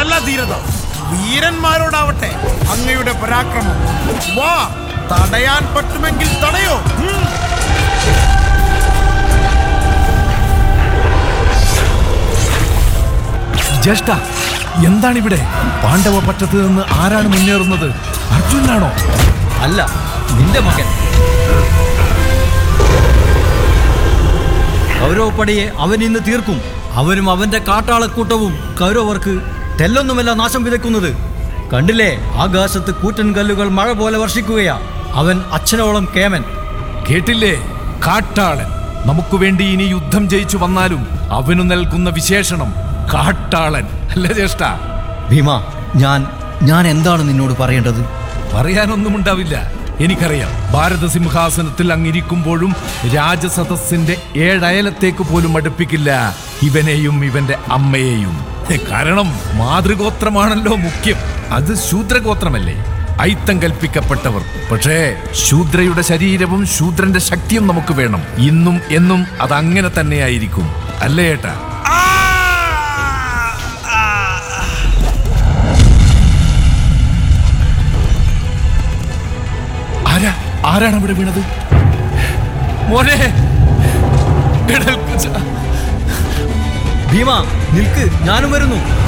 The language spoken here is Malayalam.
അതല്ല ധീരത വീരന്മാരോടാവട്ടെ അങ്ങയുടെ പരാക്രമം വാ തടയാൻ പറ്റുമെങ്കിൽ തടയോ ഉം. ജ്യേഷ്ഠ എന്താണിവിടെ പാണ്ഡവ പക്ഷത്ത് നിന്ന് ആരാണ് മുന്നേറുന്നത് അർജുനാണോ അല്ല നിന്റെ മകൻ കൗരവപ്പടയെ അവൻ ഇന്ന് തീർക്കും അവനും അവന്റെ കാട്ടാളക്കൂട്ടവും കൗരവർക്ക് തെല്ലൊന്നുമല്ല നാശം വിതയ്ക്കുന്നത് കണ്ടില്ലേ ആകാശത്ത് കൂറ്റൻ കല്ലുകൾ മഴ പോലെ വർഷിക്കുകയാ അവൻ അച്ഛനോളം കേമൻ കേട്ടില്ലേ കാട്ടാളൻ നമുക്ക് വേണ്ടി ഇനി യുദ്ധം ജയിച്ചു വന്നാലും അവനു നൽകുന്ന വിശേഷണം കാട്ടാളൻ അല്ല ജ്യേഷ്ഠ ഭീമ ഞാൻ ഞാൻ എന്താണ് നിന്നോട് പറയേണ്ടത് പറയാനൊന്നും ഉണ്ടാവില്ല എനിക്കറിയാം ഭാരത സിംഹാസനത്തിൽ അങ്ങിരിക്കുമ്പോഴും രാജസദസ്സിന്റെ ഏഴയലത്തേക്ക് പോലും അടുപ്പിക്കില്ല ഇവനെയും ഇവന്റെ അമ്മയെയും കാരണം മാതൃഗോത്രമാണല്ലോ മുഖ്യം അത് ശൂദ്രഗോത്രമല്ലേ ഐത്തം കൽപ്പിക്കപ്പെട്ടവർ പക്ഷേ ശൂദ്രയുടെ ശരീരവും ശൂദ്രന്റെ ശക്തിയും നമുക്ക് വേണം ഇന്നും എന്നും അത് അങ്ങനെ തന്നെയായിരിക്കും അല്ലേ ഏട്ടാ ആ! ആ! ആരാ ആരാണ് അവിടെ വീണത് മോനെ കേൾക്കുക ഭീമ നിൽക്ക് ഞാനും വരുന്നു